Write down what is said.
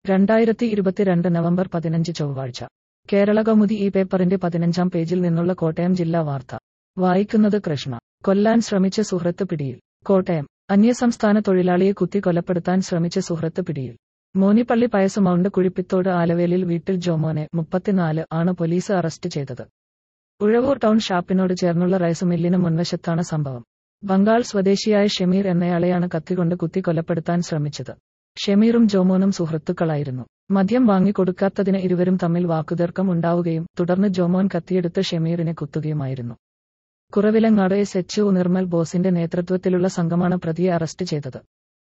രണ്ടായിരത്തി ഇരുപത്തിരണ്ട് നവംബർ പതിനഞ്ച് ചൊവ്വാഴ്ച കേരളകൗമുദി ഈ പേപ്പറിന്റെ പതിനഞ്ചാം പേജിൽ നിന്നുള്ള കോട്ടയം ജില്ലാ വാർത്ത വായിക്കുന്നത് കൃഷ്ണ കൊല്ലാൻ ശ്രമിച്ച സുഹൃത്ത് പിടിയിൽ കോട്ടയം അന്യസംസ്ഥാന തൊഴിലാളിയെ കുത്തി കൊലപ്പെടുത്താൻ ശ്രമിച്ച സുഹൃത്ത് പിടിയിൽ മോനിപ്പള്ളി പയസ് മൗണ്ട് കുഴിപ്പിത്തോട് ആലവേലിൽ വീട്ടിൽ ജോമോനെ മുപ്പത്തിനാല് ആണ് പോലീസ് അറസ്റ്റ് ചെയ്തത് ഉഴവൂർ ടൗൺ ഷാപ്പിനോട് ചേർന്നുള്ള റൈസ് മില്ലിന് മുൻവശത്താണ് സംഭവം ബംഗാൾ സ്വദേശിയായ ഷമീർ എന്നയാളെയാണ് കത്തികൊണ്ട് കുത്തി കൊലപ്പെടുത്താൻ ശ്രമിച്ചത് ഷമീറും ജോമോനും സുഹൃത്തുക്കളായിരുന്നു മദ്യം വാങ്ങിക്കൊടുക്കാത്തതിന് ഇരുവരും തമ്മിൽ വാക്കുതർക്കം ഉണ്ടാവുകയും തുടർന്ന് ജോമോൻ കത്തിയെടുത്ത് ഷമീറിനെ കുത്തുകയുമായിരുന്നു Kuravilangad S H O Nirmal ബോസിന്റെ നേതൃത്വത്തിലുള്ള സംഘമാണ് പ്രതിയെ അറസ്റ്റ് ചെയ്തത്